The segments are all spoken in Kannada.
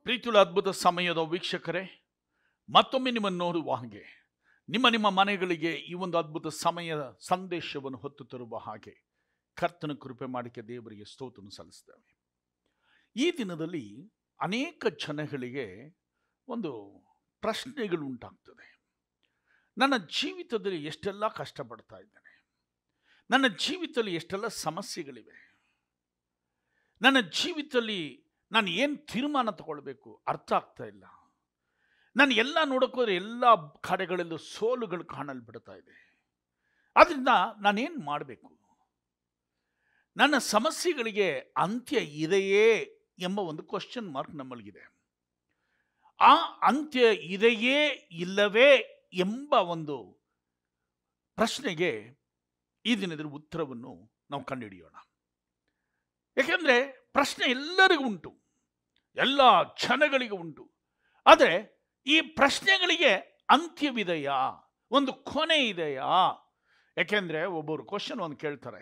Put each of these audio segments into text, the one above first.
ಪ್ರೀತಿಯುಳ್ಳ ಅದ್ಭುತ ಸಮಯದ ವೀಕ್ಷಕರೇ ಮತ್ತೊಮ್ಮೆ ನಿಮ್ಮನ್ನು ನೋಡುವ ಹಾಗೆ ನಿಮ್ಮ ನಿಮ್ಮ ಮನೆಗಳಿಗೆ ಈ ಒಂದು ಅದ್ಭುತ ಸಮಯದ ಸಂದೇಶವನ್ನು ಹೊತ್ತು ತರುವ ಹಾಗೆ ಕರ್ತನ ಕೃಪೆ ಮಾಡಿಕೆ ದೇವರಿಗೆ ಸ್ತೋತ್ರನ ಸಲ್ಲಿಸ್ತೇವೆ ಈ ದಿನದಲ್ಲಿ ಅನೇಕ ಜನಗಳಿಗೆ ಒಂದು ಪ್ರಶ್ನೆಗಳು ಉಂಟಾಗ್ತದೆ ನನ್ನ ಜೀವಿತದಲ್ಲಿ ಎಷ್ಟೆಲ್ಲ ಕಷ್ಟಪಡ್ತಾ ಇದ್ದೇನೆ ನನ್ನ ಜೀವಿತದಲ್ಲಿ ಎಷ್ಟೆಲ್ಲ ಸಮಸ್ಯೆಗಳಿವೆ ನನ್ನ ಜೀವಿತದಲ್ಲಿ ನಾನು ಏನು ತೀರ್ಮಾನ ತಗೊಳ್ಬೇಕು ಅರ್ಥ ಆಗ್ತಾ ಇಲ್ಲ ನಾನು ಎಲ್ಲ ನೋಡೋಕೋದ್ರೆ ಎಲ್ಲ ಕಡೆಗಳಲ್ಲೂ ಸೋಲುಗಳು ಕಾಣಲು ಬಿಡ್ತಾ ಇದೆ ಅದರಿಂದ ನಾನೇನು ಮಾಡಬೇಕು ನನ್ನ ಸಮಸ್ಯೆಗಳಿಗೆ ಅಂತ್ಯ ಇದೆಯೇ ಎಂಬ ಒಂದು ಕ್ವಶನ್ ಮಾರ್ಕ್ ನಮ್ಮಲ್ಲಿಗಿದೆ ಆ ಅಂತ್ಯ ಇದೆಯೇ ಇಲ್ಲವೇ ಎಂಬ ಒಂದು ಪ್ರಶ್ನೆಗೆ ಈ ದಿನದ ಉತ್ತರವನ್ನು ನಾವು ಕಂಡುಹಿಡಿಯೋಣ ಯಾಕೆಂದ್ರೆ ಪ್ರಶ್ನೆ ಎಲ್ಲರಿಗೂ ಉಂಟು ಎಲ್ಲ ಜನಗಳಿಗೆ ಉಂಟು ಆದರೆ ಈ ಪ್ರಶ್ನೆಗಳಿಗೆ ಅಂತ್ಯವಿದೆಯಾ ಒಂದು ಕೊನೆ ಇದೆಯಾ ಯಾಕೆಂದ್ರೆ ಒಬ್ಬರು ಕ್ವಶನ್ ಒಂದು ಕೇಳ್ತಾರೆ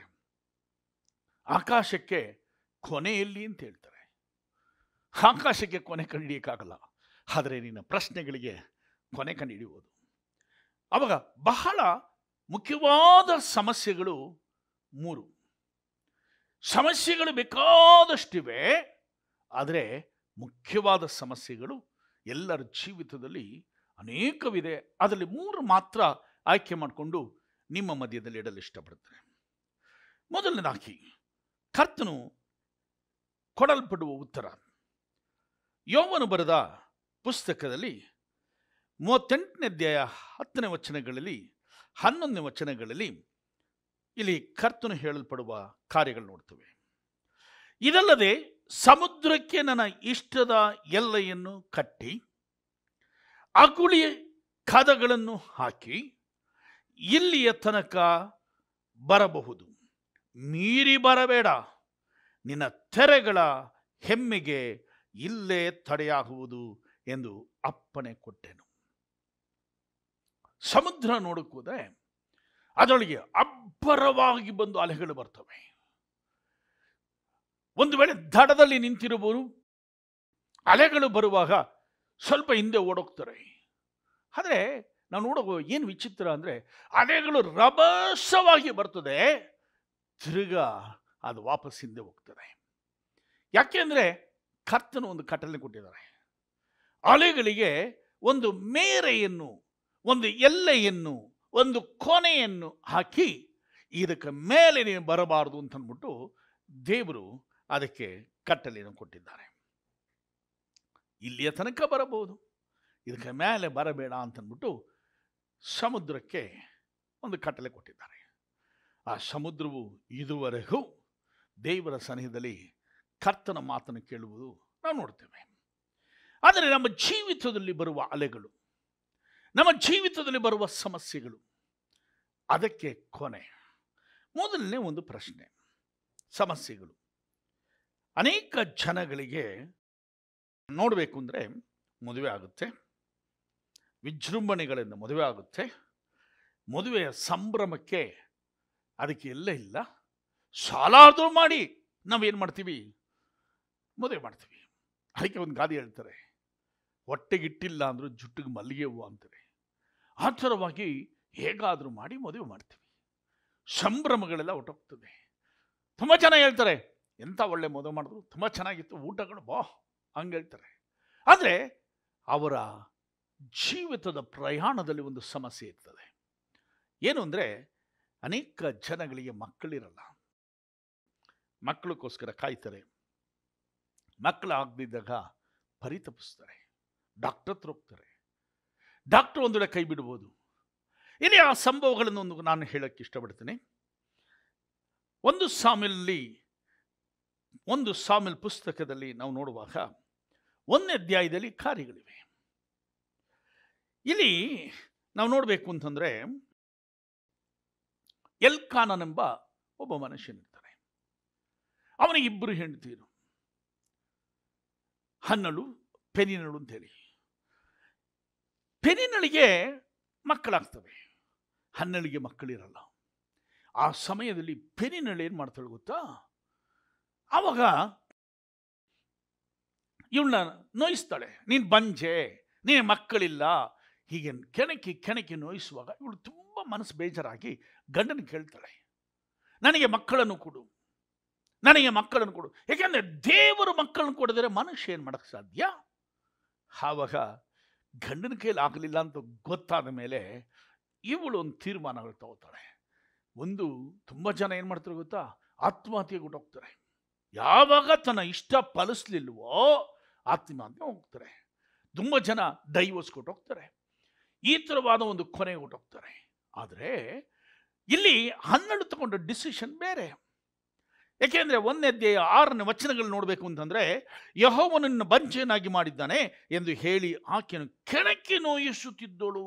ಆಕಾಶಕ್ಕೆ ಕೊನೆ ಎಲ್ಲಿ ಅಂತ ಹೇಳ್ತಾರೆ ಆಕಾಶಕ್ಕೆ ಕೊನೆ ಕಂಡುಹಿಡಿಯಕ್ಕಾಗಲ್ಲ ಆದರೆ ನಿನ್ನ ಪ್ರಶ್ನೆಗಳಿಗೆ ಕೊನೆ ಕಂಡುಹಿಡಿಯುವುದು ಅವಾಗ ಬಹಳ ಮುಖ್ಯವಾದ ಸಮಸ್ಯೆಗಳು ಮೂರು ಸಮಸ್ಯೆಗಳು ಬೇಕಾದಷ್ಟಿವೆ ಆದರೆ ಮುಖ್ಯವಾದ ಸಮಸ್ಯೆಗಳು ಎಲ್ಲರ ಜೀವಿತದಲ್ಲಿ ಅನೇಕವಿದೆ ಅದರಲ್ಲಿ ಮೂರು ಮಾತ್ರ ಆಯ್ಕೆ ಮಾಡಿಕೊಂಡು ನಿಮ್ಮ ಮಧ್ಯದಲ್ಲಿ ಇಡಲು ಇಷ್ಟಪಡ್ತಾರೆ ಮೊದಲನೇದಾಗಿ ಕರ್ತನು ಕೊಡಲ್ಪಡುವ ಉತ್ತರ ಯೋವನು ಬರೆದ ಪುಸ್ತಕದಲ್ಲಿ ಮೂವತ್ತೆಂಟನೇ ಅಧ್ಯಾಯ ಹತ್ತನೇ ವಚನಗಳಲ್ಲಿ ಹನ್ನೊಂದನೇ ವಚನಗಳಲ್ಲಿ ಇಲ್ಲಿ ಕರ್ತನು ಹೇಳಲ್ಪಡುವ ಕಾರ್ಯಗಳು ನೋಡ್ತೇವೆ ಇದಲ್ಲದೆ ಸಮುದ್ರಕ್ಕೆ ನನ್ನ ಇಷ್ಟದ ಎಲ್ಲೆಯನ್ನು ಕಟ್ಟಿ ಅಗುಳಿ ಕದಗಳನ್ನು ಹಾಕಿ ಇಲ್ಲಿಯ ತನಕ ಬರಬಹುದು ಮೀರಿ ಬರಬೇಡ ನಿನ್ನ ತೆರೆಗಳ ಹೆಮ್ಮೆಗೆ ಇಲ್ಲೇ ತಡೆಯಾಗುವುದು ಎಂದು ಅಪ್ಪಣೆ ಕೊಟ್ಟೆನು ಸಮುದ್ರ ನೋಡಕ್ಕೋದ್ರೆ ಅದರೊಳಗೆ ಅಬ್ಬರವಾಗಿ ಬಂದು ಅಲೆಗಳು ಬರ್ತವೆ ಒಂದು ವೇಳೆ ದಡದಲ್ಲಿ ನಿಂತಿರುವವರು ಅಲೆಗಳು ಬರುವಾಗ ಸ್ವಲ್ಪ ಹಿಂದೆ ಓಡೋಗ್ತಾರೆ ಆದರೆ ನಾವು ನೋಡೋ ಏನು ವಿಚಿತ್ರ ಅಂದರೆ ಅಲೆಗಳು ರಭಸವಾಗಿ ಬರ್ತದೆ ತಿರುಗಾ ಅದು ವಾಪಸ್ ಹಿಂದೆ ಹೋಗ್ತದೆ ಯಾಕೆಂದರೆ ಕರ್ತನು ಒಂದು ಕಟ್ಟಲೆ ಕೊಟ್ಟಿದ್ದಾರೆ ಅಲೆಗಳಿಗೆ ಒಂದು ಮೇರೆಯನ್ನು ಒಂದು ಎಲ್ಲೆಯನ್ನು ಒಂದು ಕೊನೆಯನ್ನು ಹಾಕಿ ಇದಕ್ಕೆ ಮೇಲೆ ನೀನು ಬರಬಾರದು ಅಂತ ಅಂದ್ಬಿಟ್ಟು ದೇವರು ಅದಕ್ಕೆ ಕಟ್ಟಲೆಯನ್ನು ಕೊಟ್ಟಿದ್ದಾರೆ ಇಲ್ಲಿಯ ತನಕ ಬರಬಹುದು ಇದಕ್ಕೆ ಮೇಲೆ ಬರಬೇಡ ಅಂತಂದ್ಬಿಟ್ಟು ಸಮುದ್ರಕ್ಕೆ ಒಂದು ಕಟ್ಟಲೆ ಕೊಟ್ಟಿದ್ದಾರೆ ಆ ಸಮುದ್ರವು ಇದುವರೆಗೂ ದೇವರ ಸನಿಹದಲ್ಲಿ ಕರ್ತನ ಮಾತನ್ನು ಕೇಳುವುದು ನಾವು ನೋಡ್ತೇವೆ ಆದರೆ ನಮ್ಮ ಜೀವಿತದಲ್ಲಿ ಬರುವ ಅಲೆಗಳು ನಮ್ಮ ಜೀವಿತದಲ್ಲಿ ಬರುವ ಸಮಸ್ಯೆಗಳು ಅದಕ್ಕೆ ಕೊನೆ ಮೊದಲನೇ ಒಂದು ಪ್ರಶ್ನೆ ಸಮಸ್ಯೆಗಳು ಅನೇಕ ಜನಗಳಿಗೆ ನೋಡಬೇಕು ಅಂದರೆ ಮದುವೆ ಆಗುತ್ತೆ ವಿಜೃಂಭಣೆಗಳಿಂದ ಮದುವೆ ಆಗುತ್ತೆ ಮದುವೆಯ ಸಂಭ್ರಮಕ್ಕೆ ಅದಕ್ಕೆ ಎಲ್ಲ ಇಲ್ಲ ಸಾಲಾದರೂ ಮಾಡಿ ನಾವೇನು ಮಾಡ್ತೀವಿ ಮದುವೆ ಮಾಡ್ತೀವಿ ಅದಕ್ಕೆ ಒಂದು ಗಾದೆ ಹೇಳ್ತಾರೆ ಹೊಟ್ಟೆಗಿಟ್ಟಿಲ್ಲ ಅಂದರೂ ಜುಟ್ಟಿಗೆ ಮಲ್ಲಿಗೆ ಹೂವು ಅಂತಾರೆ ಆ ಥರವಾಗಿ ಹೇಗಾದರೂ ಮಾಡಿ ಮದುವೆ ಮಾಡ್ತೀವಿ ಸಂಭ್ರಮಗಳೆಲ್ಲ ಹೊಟ್ಟೋಗ್ತದೆ ತುಂಬ ಚೆನ್ನಾಗಿ ಹೇಳ್ತಾರೆ ಎಂಥ ಒಳ್ಳೆ ಮದುವೆ ಮಾಡಿದ್ರು ತುಂಬ ಚೆನ್ನಾಗಿತ್ತು ಊಟಗಳು ಬಾ ಹಂಗೆ ಹೇಳ್ತಾರೆ ಆದರೆ ಅವರ ಜೀವಿತದ ಪ್ರಯಾಣದಲ್ಲಿ ಒಂದು ಸಮಸ್ಯೆ ಇರ್ತದೆ ಏನು ಅಂದರೆ ಅನೇಕ ಜನಗಳಿಗೆ ಮಕ್ಕಳಿರಲ್ಲ ಮಕ್ಕಳಕ್ಕೋಸ್ಕರ ಕಾಯ್ತಾರೆ ಮಕ್ಕಳು ಆಗದಿದ್ದಾಗ ಪರಿತಪಿಸ್ತಾರೆ ಡಾಕ್ಟರ್ ಹತ್ರ ಹೋಗ್ತಾರೆ ಡಾಕ್ಟರ್ ಒಂದು ವೇಳೆ ಕೈ ಬಿಡ್ಬೋದು ಇಲ್ಲಿ ಆ ಸಂಭವಗಳನ್ನು ಒಂದು ನಾನು ಹೇಳಕ್ಕೆ ಇಷ್ಟಪಡ್ತೀನಿ ಒಂದು ಸಾಮಿಲಲ್ಲಿ ಒಂದು ಸಾಮಿಲ್ ಪುಸ್ತಕದಲ್ಲಿ ನಾವು ನೋಡುವಾಗ ಒಂದನೇ ಅಧ್ಯಾಯದಲ್ಲಿ ಕಾರ್ಯಗಳಿವೆ ಇಲ್ಲಿ ನಾವು ನೋಡಬೇಕು ಅಂತಂದ್ರೆ ಎಲ್ಕಾನನೆಂಬ ಒಬ್ಬ ಮನುಷ್ಯನಿರ್ತಾನೆ ಅವನಿಗೆ ಇಬ್ಬರು ಹೆಂಡತಿಯರು ಹನ್ನಳು ಪೆನಿನಳು ಅಂತೇಳಿ ಪೆನಿನಳಿಗೆ ಮಕ್ಕಳಾಗ್ತವೆ ಹನ್ನಳಿಗೆ ಮಕ್ಕಳಿರಲ್ಲ ಆ ಸಮಯದಲ್ಲಿ ಪೆನಿನಳು ಏನು ಮಾಡ್ತಾಳೆ ಗೊತ್ತಾ ಆವಾಗ ಇವಳನ್ನ ನೋಯಿಸ್ತಾಳೆ ನೀನು ಬಂಜೆ ನೀನು ಮಕ್ಕಳಿಲ್ಲ ಹೀಗೆ ಕೆಣಕಿ ಕೆಣಕಿ ನೋಯಿಸುವಾಗ ಇವಳು ತುಂಬ ಮನಸ್ಸು ಬೇಜಾರಾಗಿ ಗಂಡನ ಕೇಳ್ತಾಳೆ ನನಗೆ ಮಕ್ಕಳನ್ನು ಕೊಡು ನನಗೆ ಮಕ್ಕಳನ್ನು ಕೊಡು ಯಾಕೆಂದರೆ ದೇವರು ಮಕ್ಕಳನ್ನು ಕೊಡಿದರೆ ಮನುಷ್ಯ ಏನು ಮಾಡೋಕ್ಕೆ ಸಾಧ್ಯ ಆವಾಗ ಗಂಡನ ಕೈಲಿ ಆಗಲಿಲ್ಲ ಅಂತ ಗೊತ್ತಾದ ಮೇಲೆ ಇವಳು ಒಂದು ತೀರ್ಮಾನಗಳು ತಗೋತಾಳೆ ಒಂದು ತುಂಬ ಜನ ಏನು ಮಾಡ್ತಾರೆ ಗೊತ್ತಾ ಆತ್ಮಹತ್ಯೆಗೆ ಹೋಗ್ತಾರೆ ಯಾವಾಗ ತನ್ನ ಇಷ್ಟ ಫಲಿಸ್ಲಿಲ್ವೋ ಆತ್ಮಹತ್ಯೆ ಹೋಗ್ತಾರೆ ತುಂಬ ಜನ ಡೈವರ್ಸ್ ಕೊಟ್ಟು ಹೋಗ್ತಾರೆ ಈ ಥರವಾದ ಒಂದು ಕೊನೆಗೆ ಹೋಗ್ತಾರೆ ಆದರೆ ಇಲ್ಲಿ ಹನ್ನೆರಡು ತಗೊಂಡ ಡಿಸಿಷನ್ ಬೇರೆ ಯಾಕೆಂದ್ರೆ ಒಂದನೇ ಅಧ್ಯಾಯ ಆರನೇ ವಚನಗಳು ನೋಡಬೇಕು ಅಂತಂದ್ರೆ ಯಹೋವನನ್ನು ಬಂಚೆಯನ್ನಾಗಿ ಮಾಡಿದ್ದಾನೆ ಎಂದು ಹೇಳಿ ಆಕೆಯನ್ನು ಕೆಣಕಿ ನೋಯಿಸುತ್ತಿದ್ದಳು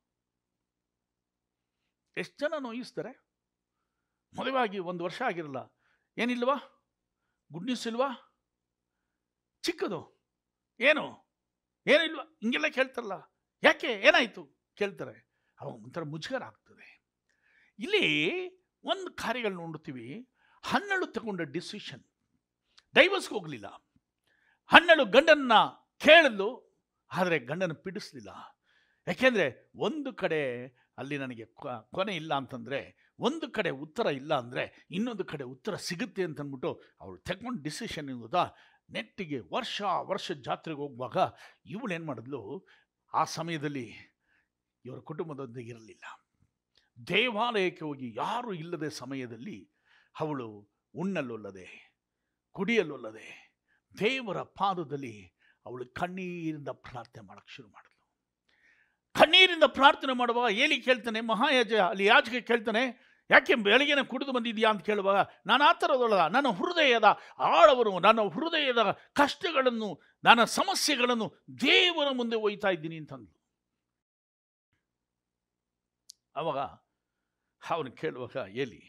ಎಷ್ಟು ಜನ ನೋಯಿಸ್ತಾರೆ ಮದುವಾಗಿ ಒಂದು ವರ್ಷ ಆಗಿರಲ್ಲ ಏನಿಲ್ವಾ ಗುಡ್ ನ್ಯೂಸ್ ಇಲ್ವಾ ಚಿಕ್ಕದು ಏನು ಏನಿಲ್ವಾ ಹಿಂಗೆಲ್ಲ ಕೇಳ್ತಾರಲ್ಲ ಯಾಕೆ ಏನಾಯ್ತು ಕೇಳ್ತಾರೆ ಅವಾಗ ಒಂಥರ ಮುಜುಗರ ಆಗ್ತದೆ ಇಲ್ಲಿ ಒಂದು ಕಾರ್ಯಗಳು ನೋಡುತ್ತೀವಿ ಹನ್ನೆರಡು ತಗೊಂಡ ಡಿಸಿಷನ್ ಡೈವರ್ಸ್ಗೆ ಹೋಗಲಿಲ್ಲ ಹನ್ನೆರಡು ಗಂಡನ್ನ ಕೇಳಲು ಆದರೆ ಗಂಡನ ಪಿಡಿಸ್ಲಿಲ್ಲ ಯಾಕೆಂದರೆ ಒಂದು ಕಡೆ ಅಲ್ಲಿ ನನಗೆ ಕೊ- ಕೊನೆ ಇಲ್ಲ ಅಂತಂದರೆ ಒಂದು ಕಡೆ ಉತ್ತರ ಇಲ್ಲ ಅಂದರೆ ಇನ್ನೊಂದು ಕಡೆ ಉತ್ತರ ಸಿಗುತ್ತೆ ಅಂತಂದ್ಬಿಟ್ಟು ಅವಳು ತಗೊಂಡು ಡಿಸಿಷನ್ ಇರೋದಾ ನೆಟ್ಟಿಗೆ ವರ್ಷ ವರ್ಷ ಜಾತ್ರೆಗೆ ಹೋಗುವಾಗ ಇವಳು ಏನು ಮಾಡಿದ್ಲು ಆ ಸಮಯದಲ್ಲಿ ಇವರ ಕುಟುಂಬದೊಂದಿಗೆ ಇರಲಿಲ್ಲ ದೇವಾಲಯಕ್ಕೆ ಹೋಗಿ ಯಾರು ಇಲ್ಲದೆ ಸಮಯದಲ್ಲಿ ಅವಳು ಉಣ್ಣಲೊಲ್ಲದೆ ಕುಡಿಯಲೊಲ್ಲದೆ ದೇವರ ಪಾದದಲ್ಲಿ ಅವಳು ಕಣ್ಣೀರಿಂದ ಪ್ರಾರ್ಥನೆ ಮಾಡಕ್ಕೆ ಶುರು ಮಾಡಿದ್ಲು ಕಣ್ಣೀರಿಂದ ಪ್ರಾರ್ಥನೆ ಮಾಡುವಾಗ ಏಲಿ ಕೇಳ್ತಾನೆ ಮಹಾಯಾಜ ಅಲ್ಲಿ ಯಾಜಕ ಕೇಳ್ತಾನೆ ಯಾಕೆ ಬೆಳಗ್ಗೆನೆ ಕುಡಿದು ಬಂದಿದ್ಯಾ ಅಂತ ಕೇಳುವಾಗ ನಾನು ಆ ಥರದೊಳಗ ನನ್ನ ಹೃದಯದ ಆಳವರು ನನ್ನ ಹೃದಯದ ಕಷ್ಟಗಳನ್ನು ನನ್ನ ಸಮಸ್ಯೆಗಳನ್ನು ದೇವರ ಮುಂದೆ ಒಯ್ತಾ ಇದ್ದೀನಿ ಅಂತಂದ್ಲು ಅವಾಗ ಅವನು ಕೇಳುವಾಗ ಏಲಿ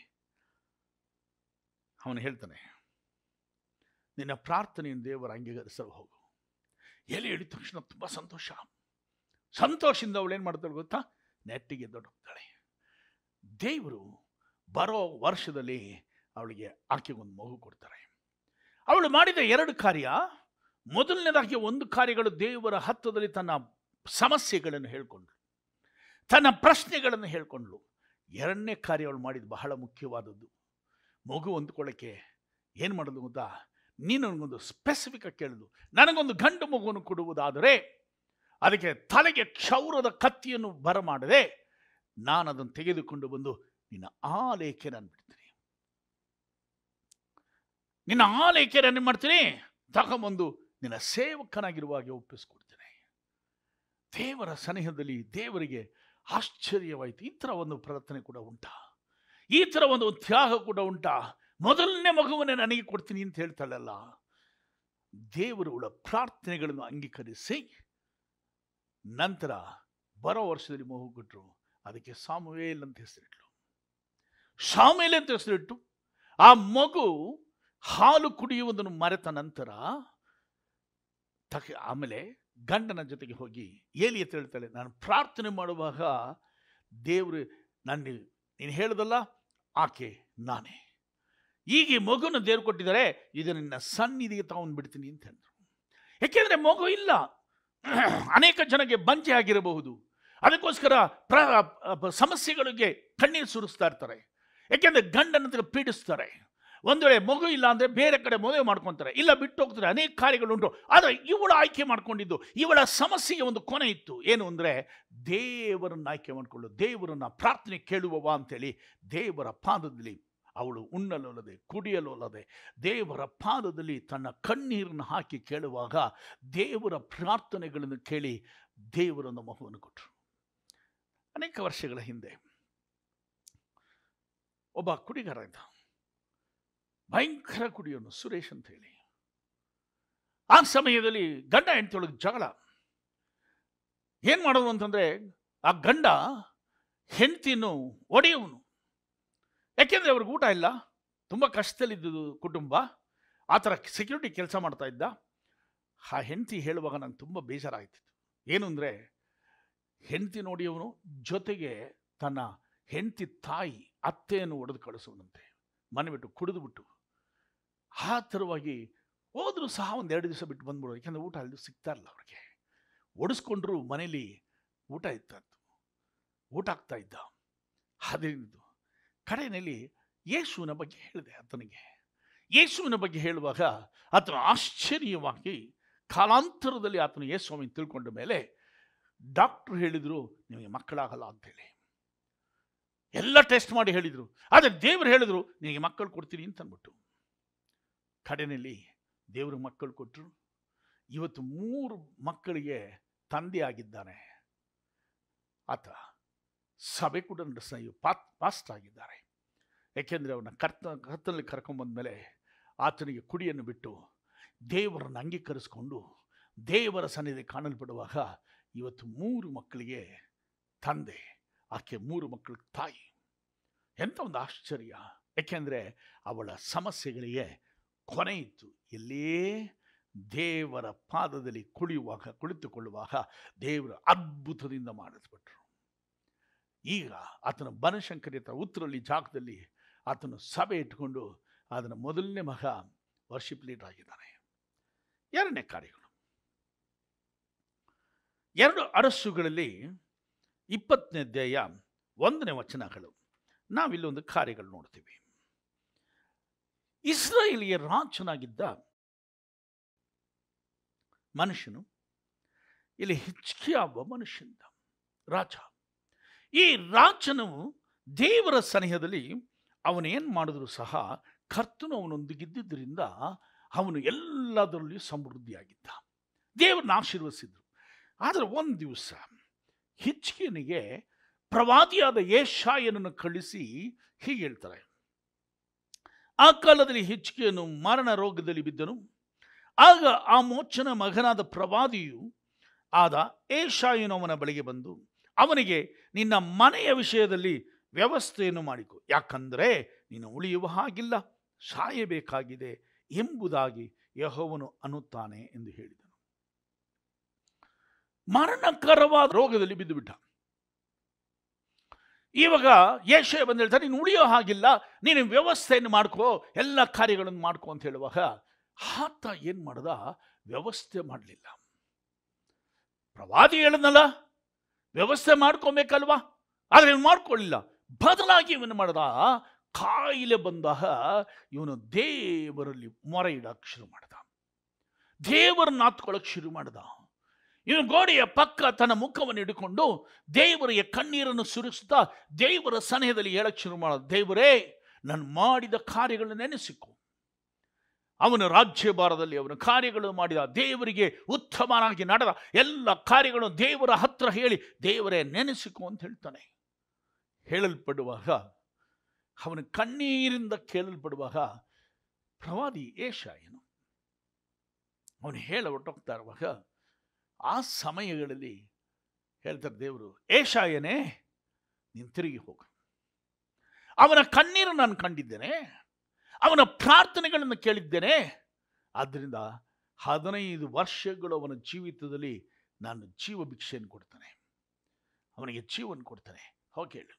ಅವನು ಹೇಳ್ತಾನೆ ನಿನ್ನ ಪ್ರಾರ್ಥನೆಯನ್ನು ದೇವರ ಅಂಗೀಕರಿಸಲು ಹೋಗು ಎಲೆ ಹೇಳಿದ ತಕ್ಷಣ ತುಂಬ ಸಂತೋಷ ಸಂತೋಷದಿಂದ ಅವಳು ಏನು ಮಾಡ್ತಾಳೆ ಗೊತ್ತಾ ನೆಟ್ಟಿಗೆ ದೊಡ್ಡೋಗ್ತಾಳೆ ದೇವರು ಬರೋ ವರ್ಷದಲ್ಲಿ ಅವಳಿಗೆ ಆಕೆಗೊಂದು ಮಗು ಕೊಡ್ತಾರೆ ಅವಳು ಮಾಡಿದ ಎರಡು ಕಾರ್ಯ ಮೊದಲನೇದಾಗಿ ಒಂದು ಕಾರ್ಯಗಳು ದೇವರ ಹತ್ತದಲ್ಲಿ ತನ್ನ ಸಮಸ್ಯೆಗಳನ್ನು ಹೇಳ್ಕೊಂಡ್ಳು ತನ್ನ ಪ್ರಶ್ನೆಗಳನ್ನು ಹೇಳ್ಕೊಂಡ್ಳು ಎರಡನೇ ಕಾರ್ಯ ಅವಳು ಮಾಡಿದ ಬಹಳ ಮುಖ್ಯವಾದದ್ದು ಮಗು ಹೊಂದ್ಕೊಳ್ಳೋಕ್ಕೆ ಏನು ಮಾಡೋದು ಗೊತ್ತಾ ನೀನು ನನಗೊಂದು ಸ್ಪೆಸಿಫಿಕ್ ಆಗಿ ಕೇಳಿದ್ಲು ನನಗೊಂದು ಗಂಡು ಮಗುವನ್ನು ಕೊಡುವುದಾದರೆ ಅದಕ್ಕೆ ತಲೆಗೆ ಕ್ಷೌರದ ಕತ್ತಿಯನ್ನು ಬರಮಾಡದೆ ನಾನು ಅದನ್ನು ತೆಗೆದುಕೊಂಡು ಬಂದು ನಿನ್ನ ಆಲೇಖೆ ನಾನು ಬಿಡ್ತೀನಿ ನಿನ್ನ ಆಲೇಖೆ ನಾನು ಮಾಡ್ತೀನಿ ತಗೊಂಬಂದು ನಿನ್ನ ಸೇವಕನಾಗಿರುವಾಗೆ ಒಪ್ಪಿಸ್ಕೊಡ್ತೇನೆ ದೇವರ ಸನಿಹದಲ್ಲಿ ದೇವರಿಗೆ ಆಶ್ಚರ್ಯವಾಯಿತು ಈ ಥರ ಒಂದು ಪ್ರಾರ್ಥನೆ ಕೂಡ ಉಂಟಾ ಈ ಥರ ಒಂದು ತ್ಯಾಗ ಕೂಡ ಉಂಟಾ ಮೊದಲನೇ ಮಗುವನ್ನೇ ನನಗೆ ಕೊಡ್ತೀನಿ ಅಂತ ಹೇಳ್ತಾಳಲ್ಲ ದೇವರುಗಳ ಪ್ರಾರ್ಥನೆಗಳನ್ನು ಅಂಗೀಕರಿಸಿ ನಂತರ ಬರೋ ವರ್ಷದಲ್ಲಿ ಮಗು ಕೊಟ್ಟರು ಅದಕ್ಕೆ ಸಾಮುವೇಲ್ ಅಂತ ಹೆಸರಿಟ್ಲು ಸಾಮೇಲ್ ಅಂತ ಹೆಸರಿಟ್ಟು ಆ ಮಗು ಹಾಲು ಕುಡಿಯುವುದನ್ನು ಮರೆತ ನಂತರ ತಕ ಆಮೇಲೆ ಗಂಡನ ಜೊತೆಗೆ ಹೋಗಿ ಏಲಿ ಅಂತ ಹೇಳ್ತಾಳೆ ನಾನು ಪ್ರಾರ್ಥನೆ ಮಾಡುವಾಗ ದೇವರು ನನ್ನ ನೀನು ಹೇಳ್ದಲ್ಲ ಆಕೆ ನಾನೇ ಈಗ ಈ ಮಗುನ ದೇವ್ರು ಕೊಟ್ಟಿದ್ದಾರೆ ಇದು ನಿನ್ನ ಸನ್ನಿಧಿಗೆ ತಗೊಂಡು ಬಿಡ್ತೀನಿ ಅಂತ ಹೇಳಿದ್ರು ಯಾಕೆಂದ್ರೆ ಮಗು ಇಲ್ಲ ಅನೇಕ ಜನಕ್ಕೆ ಬಂಚೆ ಆಗಿರಬಹುದು ಅದಕ್ಕೋಸ್ಕರ ಪ್ರ ಅ- ಸಮಸ್ಯೆಗಳಿಗೆ ಕಣ್ಣೀರು ಸುರಿಸ್ತಾ ಇರ್ತಾರೆ ಯಾಕೆಂದ್ರೆ ಗಂಡನ ಪೀಡಿಸ್ತಾರೆ ಒಂದು ವೇಳೆ ಮಗು ಇಲ್ಲ ಅಂದರೆ ಬೇರೆ ಕಡೆ ಮದುವೆ ಮಾಡ್ಕೊತಾರೆ ಇಲ್ಲ ಬಿಟ್ಟು ಹೋಗ್ತಾರೆ ಅನೇಕ ಕಾರ್ಯಗಳುಂಟು ಆದರೆ ಇವಳು ಆಯ್ಕೆ ಮಾಡ್ಕೊಂಡಿದ್ದು ಇವಳ ಸಮಸ್ಯೆಗೆ ಒಂದು ಕೊನೆ ಇತ್ತು ಏನು ಅಂದರೆ ದೇವರನ್ನು ಆಯ್ಕೆ ಮಾಡಿಕೊಳ್ಳು ದೇವರನ್ನ ಪ್ರಾರ್ಥನೆ ಕೇಳುವವ ಅಂತೇಳಿ ದೇವರ ಪಾದದಲ್ಲಿ ಅವಳು ಉಣ್ಣಲೊಲ್ಲದೆ ಕುಡಿಯಲೊಲ್ಲದೆ ದೇವರ ಪಾದದಲ್ಲಿ ತನ್ನ ಕಣ್ಣೀರನ್ನು ಹಾಕಿ ಕೇಳುವಾಗ ದೇವರ ಪ್ರಾರ್ಥನೆಗಳನ್ನು ಕೇಳಿ ದೇವರನ್ನು ಮಗುವನ್ನು ಕೊಟ್ಟರು ಅನೇಕ ವರ್ಷಗಳ ಹಿಂದೆ ಒಬ್ಬ ಕುಡಿಗಾರ ಇದ್ದ ಭಯಂಕರ ಕುಡಿಯೋನು ಸುರೇಶ್ ಅಂತ ಹೇಳಿ ಆ ಸಮಯದಲ್ಲಿ ಗಂಡ ಹೆಂಡತಿಯೊಳಗೆ ಜಗಳ ಏನ್ ಮಾಡೋದು ಅಂತಂದ್ರೆ ಆ ಗಂಡ ಹೆಂಡತಿಯನ್ನು ಒಡೆಯವನು ಯಾಕೆಂದ್ರೆ ಅವ್ರಿಗೆ ಊಟ ಇಲ್ಲ ತುಂಬ ಕಷ್ಟದಲ್ಲಿದ್ದು ಕುಟುಂಬ ಆ ಥರ ಸೆಕ್ಯೂರಿಟಿ ಕೆಲಸ ಮಾಡ್ತಾ ಇದ್ದ ಆ ಹೆಂಡತಿ ಹೇಳುವಾಗ ನಂಗೆ ತುಂಬ ಬೇಜಾರಾಗ್ತಿತ್ತು ಏನು ಅಂದರೆ ಹೆಂಡತಿ ನೋಡಿ ಅವನು ಜೊತೆಗೆ ತನ್ನ ಹೆಂಡತಿ ತಾಯಿ ಅತ್ತೆಯನ್ನು ಒಡೆದು ಕಳಿಸುವನಂತೆ ಮನೆ ಬಿಟ್ಟು ಕುಡಿದು ಬಿಟ್ಟು ಆ ಥರವಾಗಿ ಹೋದರೂ ಸಹ ಒಂದು ಎರಡು ದಿವಸ ಬಿಟ್ಟು ಬಂದ್ಬಿಡೋದು ಯಾಕಂದ್ರೆ ಊಟ ಅಲ್ಲಿ ಸಿಗ್ತಾ ಇಲ್ಲ ಅವ್ರಿಗೆ ಒಡಿಸ್ಕೊಂಡ್ರು ಮನೇಲಿ ಊಟ ಇತ್ತು ಊಟ ಆಗ್ತಾ ಇದ್ದ ಅದೇನಿದ್ದು ಕಡೆಯಲ್ಲಿ ಯೇಸುವಿನ ಬಗ್ಗೆ ಹೇಳಿದೆ ಆತನಿಗೆ ಯೇಸುವಿನ ಬಗ್ಗೆ ಹೇಳುವಾಗ ಆತನು ಆಶ್ಚರ್ಯವಾಗಿ ಕಾಲಾಂತರದಲ್ಲಿ ಆತನು ಯೇಸುವಾಮಿ ತಿಳ್ಕೊಂಡ ಮೇಲೆ ಡಾಕ್ಟ್ರು ಹೇಳಿದರು ನಿಮಗೆ ಮಕ್ಕಳಾಗಲ್ಲ ಅಂತೇಳಿ ಎಲ್ಲ ಟೆಸ್ಟ್ ಮಾಡಿ ಹೇಳಿದರು ಆದರೆ ದೇವರು ಹೇಳಿದ್ರು ನಿನಗೆ ಮಕ್ಕಳು ಕೊಡ್ತೀನಿ ಅಂತ ಅಂದ್ಬಿಟ್ಟು ಕಡೆಯಲ್ಲಿ ದೇವರು ಮಕ್ಕಳು ಕೊಟ್ಟರು ಇವತ್ತು ಮೂರು ಮಕ್ಕಳಿಗೆ ತಂದೆ ಆಗಿದ್ದಾನೆ ಆತ ಸಭೆ ಕೂಡ ನಡೆಸ ಪಾತ್ ಪಾಸ್ಟ್ ಆಗಿದ್ದಾರೆ ಯಾಕೆಂದರೆ ಅವನ ಕರ್ತ ಕರ್ತನಲ್ಲಿ ಕರ್ಕೊಂಬಂದ್ಮೇಲೆ ಆತನಿಗೆ ಕುಡಿಯನ್ನು ಬಿಟ್ಟು ದೇವರನ್ನು ಅಂಗೀಕರಿಸ್ಕೊಂಡು ದೇವರ ಸನ್ನಿಧಿ ಕಾಣಲ್ಪಡುವಾಗ ಇವತ್ತು ಮೂರು ಮಕ್ಕಳಿಗೆ ತಂದೆ ಆಕೆ ಮೂರು ಮಕ್ಕಳ ತಾಯಿ ಎಂಥ ಒಂದು ಆಶ್ಚರ್ಯ ಯಾಕೆಂದರೆ ಅವಳ ಸಮಸ್ಯೆಗಳಿಗೆ ಕೊನೆ ಇತ್ತು ಎಲ್ಲೇ ದೇವರ ಪಾದದಲ್ಲಿ ಕುಳಿಯುವಾಗ ಕುಳಿತುಕೊಳ್ಳುವಾಗ ದೇವರ ಅದ್ಭುತದಿಂದ ಮಾಡಿಸ್ಬಿಟ್ರು ಈಗ ಆತನ ಬನಶಂಕರಿ ಹತ್ರ ಉತ್ತರಲ್ಲಿ ಜಾಗದಲ್ಲಿ ಆತನು ಸಭೆ ಇಟ್ಕೊಂಡು ಅದನ್ನು ಮೊದಲನೇ ಮಗ ವರ್ಷಿಪ್ ಲೀಡರ್ ಆಗಿದ್ದಾನೆ ಎರಡನೇ ಕಾರ್ಯಗಳು ಎರಡು ಅರಸುಗಳಲ್ಲಿ ಇಪ್ಪತ್ತನೇ ಅಧ್ಯಾಯ ಒಂದನೇ ವಚನಗಳು ನಾವಿಲ್ಲೊಂದು ಕಾರ್ಯಗಳು ನೋಡ್ತೀವಿ ಇಸ್ರಾಯೇಲಿಯ ರಾಜನಾಗಿದ್ದ ಮನುಷ್ಯನು ಇಲ್ಲಿ ಹಿಚ್ಕಿಯ ಒಬ್ಬ ಮನುಷ್ಯನಿದ್ದ ರಾಜ ಈ ರಾಜನು ದೇವರ ಸನಿಹದಲ್ಲಿ ಅವನೇನು ಮಾಡಿದ್ರು ಸಹ ಕರ್ತನು ಅವನೊಂದಿಗಿದ್ದರಿಂದ ಅವನು ಎಲ್ಲದರಲ್ಲಿಯೂ ಸಮೃದ್ಧಿಯಾಗಿದ್ದ ದೇವರನ್ನ ಆಶೀರ್ವದಿಸಿದ್ರು ಆದರೆ ಒಂದು ದಿವಸ ಹಿಚ್ಕಿಯನಿಗೆ ಪ್ರವಾದಿಯಾದ ಏಷಾಯನನ್ನು ಕಳಿಸಿ ಹೀಗೆ ಹೇಳ್ತಾರೆ ಆ ಕಾಲದಲ್ಲಿ ಹಿಚ್ಕಿಯನು ಮರಣ ರೋಗದಲ್ಲಿ ಬಿದ್ದನು ಆಗ ಆ ಮೋಚನ ಮಗನಾದ ಪ್ರವಾದಿಯು ಆದ ಏಷಾಯನು ಅವನ ಬಳಿಗೆ ಬಂದು ಅವನಿಗೆ ನಿನ್ನ ಮನೆಯ ವಿಷಯದಲ್ಲಿ ವ್ಯವಸ್ಥೆಯನ್ನು ಮಾಡಿಕೊ ಯಾಕಂದರೆ ನೀನು ಉಳಿಯುವ ಹಾಗಿಲ್ಲ ಸಾಯಬೇಕಾಗಿದೆ ಎಂಬುದಾಗಿ ಯಹೋವನು ಅನ್ನುತ್ತಾನೆ ಎಂದು ಹೇಳಿದನು ಮರಣಕರವಾದ ರೋಗದಲ್ಲಿ ಬಿದ್ದುಬಿಟ್ಟ ಇವಾಗ ಯೇಷಯ ಬಂದು ಹೇಳ್ತಾರೆ ನೀನು ಉಳಿಯೋ ಹಾಗಿಲ್ಲ ನೀನು ವ್ಯವಸ್ಥೆಯನ್ನು ಮಾಡ್ಕೋ ಎಲ್ಲ ಕಾರ್ಯಗಳನ್ನು ಮಾಡ್ಕೋ ಅಂತ ಹೇಳುವಾಗ ಆತ ಏನು ಮಾಡ್ದ ವ್ಯವಸ್ಥೆ ಮಾಡಲಿಲ್ಲ ಪ್ರವಾದಿ ಹೇಳಿದ್ನಲ್ಲ ವ್ಯವಸ್ಥೆ ಮಾಡ್ಕೊಬೇಕಲ್ವಾ ಆದರೆ ಇವನು ಮಾಡ್ಕೊಳ್ಳಿಲ್ಲ ಬದಲಾಗಿ ಇವನು ಮಾಡ್ದ ಕಾಯಿಲೆ ಬಂದಾಗ ಇವನು ದೇವರಲ್ಲಿ ಮೊರೆ ಇಡಕ್ಕೆ ಶುರು ಮಾಡ್ದ ದೇವರನ್ನ ಹತ್ಕೊಳ್ಳೋಕೆ ಶುರು ಮಾಡ್ದ ಇವನು ಗೋಡೆಯ ಪಕ್ಕ ತನ್ನ ಮುಖವನ್ನು ಹಿಡ್ಕೊಂಡು ದೇವರಿಗೆ ಕಣ್ಣೀರನ್ನು ಸುರಿಸ್ತಾ ದೇವರ ಸನಿಹದಲ್ಲಿ ಹೇಳಕ್ಕೆ ಶುರು ಮಾಡ ದೇವರೇ ನಾನು ಮಾಡಿದ ಕಾರ್ಯಗಳನ್ನು ನೆನೆಸಿಕೊ ಅವನ ರಾಜ್ಯಭಾರದಲ್ಲಿ ಅವನ ಕಾರ್ಯಗಳು ಮಾಡಿದ ದೇವರಿಗೆ ಉತ್ತಮನಾಗಿ ನಡೆದ ಎಲ್ಲ ಕಾರ್ಯಗಳು ದೇವರ ಹತ್ರ ಹೇಳಿ ದೇವರೇ ನೆನೆಸಿಕೊ ಅಂತ ಹೇಳ್ತಾನೆ ಹೇಳಲ್ಪಡುವಾಗ ಅವನ ಕಣ್ಣೀರಿಂದ ಕೇಳಲ್ಪಡುವಾಗ ಪ್ರವಾದಿ ಏಷಾಯನು ಅವನು ಹೇಳ ಹೊಟ್ಟೋಗ್ತಾ ಇರುವಾಗ ಆ ಸಮಯಗಳಲ್ಲಿ ಹೇಳ್ತಾರೆ ದೇವರು ಏಷಾಯನೇ ನೀನು ತಿರುಗಿ ಹೋಗು ಅವನ ಕಣ್ಣೀರು ನಾನು ಕಂಡಿದ್ದೇನೆ ಅವನ ಪ್ರಾರ್ಥನೆಗಳನ್ನು ಕೇಳಿದ್ದೇನೆ ಆದ್ದರಿಂದ ಹದಿನೈದು ವರ್ಷಗಳು ಅವನ ಜೀವಿತದಲ್ಲಿ ನಾನು ಜೀವ ಭಿಕ್ಷೆಯನ್ನು ಕೊಡ್ತಾನೆ ಅವನಿಗೆ ಜೀವನ ಕೊಡ್ತಾನೆ ಹೋಗಿ ಹೇಳು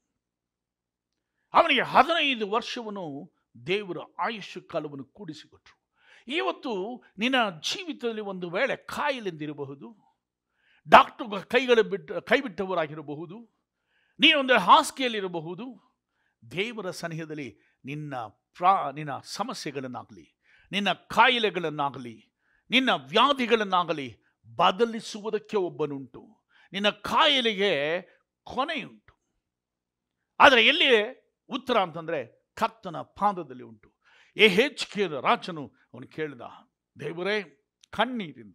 ಅವನಿಗೆ ಹದಿನೈದು ವರ್ಷವನ್ನು ದೇವರ ಆಯುಷ್ಯ ಕಾಲವನ್ನು ಕೂಡಿಸಿಕೊಟ್ರು ಇವತ್ತು ನಿನ್ನ ಜೀವಿತದಲ್ಲಿ ಒಂದು ವೇಳೆ ಕಾಯಿಲೆಂದಿರಬಹುದು ಡಾಕ್ಟರ್ ಕೈಗಳು ಬಿಟ್ಟು ಕೈ ಬಿಟ್ಟವರಾಗಿರಬಹುದು ನೀನೊಂದು ಹಾಸಿಗೆಯಲ್ಲಿರಬಹುದು ದೇವರ ಸನಿಹದಲ್ಲಿ ನಿನ್ನ ಪ್ರಾ ನಿನ್ನ ಸಮಸ್ಯೆಗಳನ್ನಾಗಲಿ ನಿನ್ನ ಕಾಯಿಲೆಗಳನ್ನಾಗಲಿ ನಿನ್ನ ವ್ಯಾಧಿಗಳನ್ನಾಗಲಿ ಬದಲಿಸುವುದಕ್ಕೆ ಒಬ್ಬನುಂಟು ನಿನ್ನ ಕಾಯಿಲೆಗೆ ಕೊನೆಯುಂಟು ಆದರೆ ಎಲ್ಲಿ ಉತ್ತರ ಅಂತಂದರೆ ಕರ್ತನ ಪಾದದಲ್ಲಿ ಉಂಟು ಎ ಹೆಚ್ಚಿಗೆ ರಾಜನು ಅವನು ಕೇಳಿದ ದೇವರೇ ಕಣ್ಣೀರಿಂದ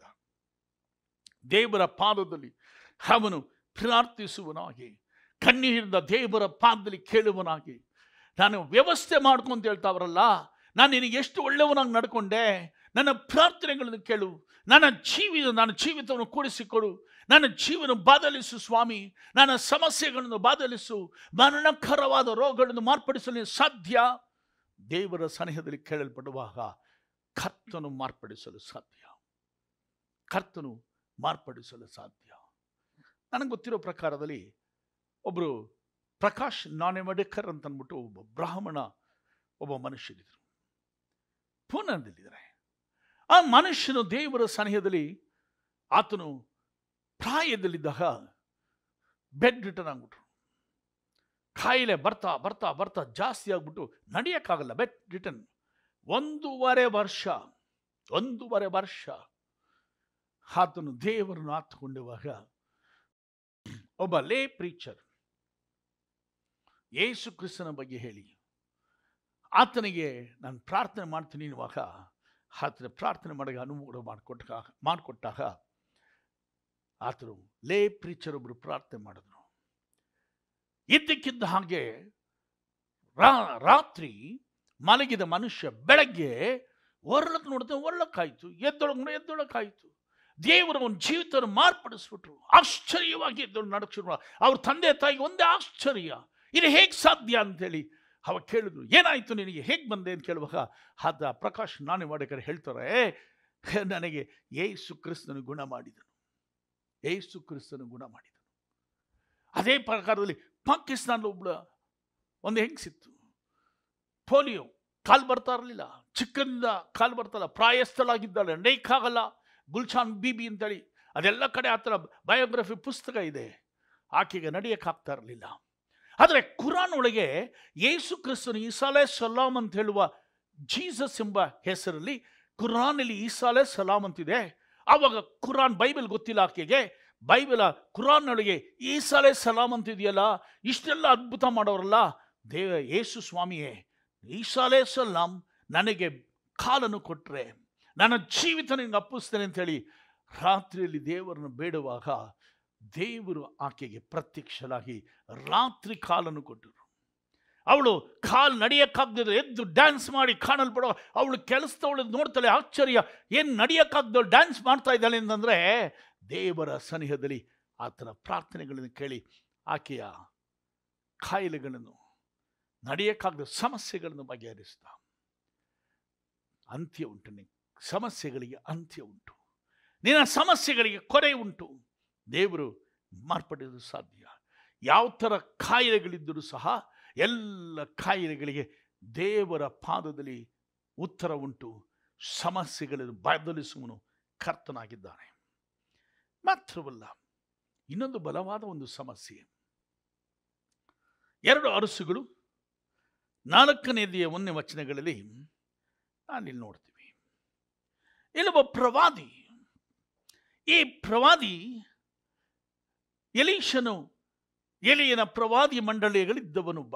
ದೇವರ ಪಾದದಲ್ಲಿ ಅವನು ಪ್ರಾರ್ಥಿಸುವನಾಗಿ ಕಣ್ಣೀರಿಂದ ದೇವರ ಪಾದದಲ್ಲಿ ಕೇಳುವನಾಗಿ ನಾನು ವ್ಯವಸ್ಥೆ ಮಾಡ್ಕೊಂತ ಹೇಳ್ತಾವ್ರಲ್ಲ ನಾನು ನಿನಗೆ ಎಷ್ಟು ಒಳ್ಳೆಯವನಾಗಿ ನಡ್ಕೊಂಡೆ ನನ್ನ ಪ್ರಾರ್ಥನೆಗಳನ್ನು ಕೇಳು ನನ್ನ ಜೀವಿತ ನನ್ನ ಜೀವಿತವನ್ನು ಕೂಡಿಸಿಕೊಡು ನನ್ನ ಜೀವನ ಬದಲಿಸು ಸ್ವಾಮಿ ನನ್ನ ಸಮಸ್ಯೆಗಳನ್ನು ಬದಲಿಸು ಮರಣಕರವಾದ ರೋಗಗಳನ್ನು ಮಾರ್ಪಡಿಸಲು ಸಾಧ್ಯ ದೇವರ ಸನಿಹದಲ್ಲಿ ಕೇಳಲ್ಪಡುವಾಗ ಕರ್ತನು ಮಾರ್ಪಡಿಸಲು ಸಾಧ್ಯ ಕರ್ತನು ಮಾರ್ಪಡಿಸಲು ಸಾಧ್ಯ ನನಗೆ ಗೊತ್ತಿರೋ ಪ್ರಕಾರದಲ್ಲಿ ಒಬ್ಬರು ಪ್ರಕಾಶ್ ನಾನೆಮಡೇಕರ್ ಅಂತ ಅಂದ್ಬಿಟ್ಟು ಒಬ್ಬ ಬ್ರಾಹ್ಮಣ ಒಬ್ಬ ಮನುಷ್ಯರಿದ್ರು ಪೂನಾದಲ್ಲಿದ್ದಾರೆ ಆ ಮನುಷ್ಯನು ದೇವರ ಸನಿಹದಲ್ಲಿ ಆತನು ಪ್ರಾಯದಲ್ಲಿದ್ದಾಗ ಬೆಡ್ ರಿಟರ್ನ್ ಆಗ್ಬಿಟ್ರು ಕಾಯಿಲೆ ಬರ್ತಾ ಬರ್ತಾ ಬರ್ತಾ ಜಾಸ್ತಿ ಆಗ್ಬಿಟ್ಟು ನಡೆಯೋಕ್ಕಾಗಲ್ಲ ಬೆಡ್ ರಿಟರ್ನ್ ಒಂದೂವರೆ ವರ್ಷ ಒಂದೂವರೆ ವರ್ಷ ಆತನು ದೇವರನ್ನು ಆತುಕೊಂಡಿರುವಾಗ ಒಬ್ಬ ಲೇ ಪ್ರೀಚರ್ ಯೇಸು ಕ್ರಿಸ್ತನ ಬಗ್ಗೆ ಹೇಳಿ ಆತನಿಗೆ ನಾನು ಪ್ರಾರ್ಥನೆ ಮಾಡ್ತೀನಿ ಇರುವಾಗ ಆತನ ಪ್ರಾರ್ಥನೆ ಮಾಡಗೆ ಅನುಮೋದ ಮಾಡಿಕೊಟ್ಟಾಗ ಮಾಡಿಕೊಟ್ಟಾಗ ಆತನು ಲೇ ಪ್ರೀಚರ್ ಒಬ್ಬರು ಪ್ರಾರ್ಥನೆ ಮಾಡಿದ್ರು ಇದ್ದಕ್ಕಿದ್ದ ಹಾಗೆ ರಾ- ರಾತ್ರಿ ಮಲಗಿದ ಮನುಷ್ಯ ಬೆಳಗ್ಗೆ ಒರ್ಲಕ್ ನೋಡಿದ್ರೆ ಒರ್ಲಕ್ಕಾಯ್ತು ಎದ್ದೊಳಗೆ ನೋಡಿ ಎದ್ದೊಳಕ್ಕಾಯ್ತು ದೇವರು ಅವನ ಜೀವಿತವನ್ನು ಮಾರ್ಪಡಿಸ್ಬಿಟ್ರು ಆಶ್ಚರ್ಯವಾಗಿ ಎದ್ದೊಳು ನಡಕ್ ಶುರು ಮಾಡ- ಅವ್ರ ತಂದೆ ತಾಯಿಗೆ ಒಂದೇ ಆಶ್ಚರ್ಯ ಇದು ಹೇಗೆ ಸಾಧ್ಯ ಅಂತೇಳಿ ಅವ ಕೇಳಿದ್ರು ಏನಾಯ್ತು ನಿನಗೆ ಹೇಗೆ ಬಂದೆ ಅಂತ ಕೇಳುವಾಗ ಆದ ಪ್ರಕಾಶ್ ನಾನೇ ಮಾಡಬೇಕಾದ್ರೆ ಹೇಳ್ತಾರೆ ನನಗೆ ಏಸು ಕ್ರಿಸ್ತನು ಗುಣ ಮಾಡಿದನು ಏಸು ಕ್ರಿಸ್ತನು ಗುಣ ಮಾಡಿದನು ಅದೇ ಪ್ರಕಾರದಲ್ಲಿ ಪಾಕಿಸ್ತಾನದ ಒಬ್ಳ ಒಂದು ಹೆಂಗಸಿತ್ತು ಪೋಲಿಯೋ ಕಾಲು ಬರ್ತಾ ಇರಲಿಲ್ಲ ಚಿಕ್ಕಂದ ಕಾಲು ಬರ್ತಾಯಿಲ್ಲ ಪ್ರಾಯಸ್ಥಳಾಗಿದ್ದಾಳೆ ನಡೆಯಕ್ಕಾಗಲ್ಲ ಗುಲ್ಶಾನ್ ಬೀಬಿ ಅಂತೇಳಿ ಅದೆಲ್ಲ ಕಡೆ ಆ ಥರ ಬಯೋಗ್ರಫಿ ಪುಸ್ತಕ ಇದೆ ಆಕೆಗೆ ನಡೆಯೋಕ್ಕಾಗ್ತಾ ಇರಲಿಲ್ಲ ಆದರೆ ಕುರಾನ್ ಒಳಗೆ ಯೇಸು ಕ್ರಿಸ್ತನು ಈಸಾಲೆ ಸಲಾಮ್ ಅಂತ ಹೇಳುವ ಜೀಸಸ್ ಎಂಬ ಹೆಸರಲ್ಲಿ ಕುರಾನಲ್ಲಿ ಈಸಾಲೆ ಸಲಾಮ್ ಅಂತಿದೆ ಆವಾಗ ಕುರಾನ್ ಬೈಬಲ್ ಗೊತ್ತಿಲ್ಲ ಆಕೆಗೆ ಬೈಬಲ ಕುರಾನ್ನೊಳಗೆ ಈಸಾಲೆ ಸಲಾಮ್ ಅಂತಿದೆಯಲ್ಲ ಇಷ್ಟೆಲ್ಲ ಅದ್ಭುತ ಮಾಡೋರಲ್ಲ ದೇವ ಯೇಸು ಸ್ವಾಮಿಯೇ ಈಸಾಲೆ ಸಲಾಮ್ ನನಗೆ ಕಾಲನ್ನು ಕೊಟ್ಟರೆ ನನ್ನ ಜೀವಿತ ನಿನಗೆ ಅಪ್ಪಿಸ್ತೇನೆ ಅಂತೇಳಿ ರಾತ್ರಿಯಲ್ಲಿ ದೇವರನ್ನು ಬೇಡುವಾಗ ದೇವರು ಆಕೆಗೆ ಪ್ರತ್ಯಕ್ಷಲಾಗಿ ರಾತ್ರಿ ಕಾಲನ್ನು ಕೊಟ್ಟರು ಅವಳು ಕಾಲು ನಡೆಯೋಕ್ಕಾಗ್ದಿದ್ರೆ ಎದ್ದು ಡ್ಯಾನ್ಸ್ ಮಾಡಿ ಕಾಣಲ್ಪಡೋ ಅವಳು ಕೆಲಸದವಳು ನೋಡ್ತಾಳೆ ಆಶ್ಚರ್ಯ ಏನು ನಡೆಯೋಕ್ಕಾಗ್ದವಳು ಡ್ಯಾನ್ಸ್ ಮಾಡ್ತಾ ಇದ್ದಾಳೆ ಅಂತಂದರೆ ದೇವರ ಸನಿಹದಲ್ಲಿ ಆತನ ಪ್ರಾರ್ಥನೆಗಳನ್ನು ಕೇಳಿ ಆಕೆಯ ಕಾಯಿಲೆಗಳನ್ನು ನಡೆಯೋಕ್ಕಾಗದ ಸಮಸ್ಯೆಗಳನ್ನು ಬಗೆಹರಿಸ್ತಾ ಅಂತ್ಯ ಉಂಟು ನಿನ್ ಸಮಸ್ಯೆಗಳಿಗೆ ಅಂತ್ಯ ಉಂಟು ನಿನ್ನ ಸಮಸ್ಯೆಗಳಿಗೆ ಕೊರೆ ಉಂಟು ದೇವರು ಮಾರ್ಪಡಿಸಲು ಸಾಧ್ಯ ಯಾವ ಥರ ಕಾಯಿಲೆಗಳಿದ್ದರೂ ಸಹ ಎಲ್ಲ ಕಾಯಿಲೆಗಳಿಗೆ ದೇವರ ಪಾದದಲ್ಲಿ ಉತ್ತರ ಉಂಟು ಸಮಸ್ಯೆಗಳನ್ನು ಬದಲಿಸುವನು ಕರ್ತನಾಗಿದ್ದಾನೆ ಮಾತ್ರವಲ್ಲ ಇನ್ನೊಂದು ಬಲವಾದ ಒಂದು ಸಮಸ್ಯೆ ಎರಡು ಅರಸುಗಳು ನಾಲ್ಕನೇದಿಯ ಒಂದನೇ ವಚನಗಳಲ್ಲಿ ನಾನಿಲ್ಲಿ ನೋಡ್ತೀವಿ ಇಲ್ಲೊಬ್ಬ ಪ್ರವಾದಿ ಈ ಪ್ರವಾದಿ ಎಲೀಶನು ಎಲಿಯನ ಪ್ರವಾದಿ ಮಂಡಳಿಗಳಿದ್ದವನೊಬ್ಬ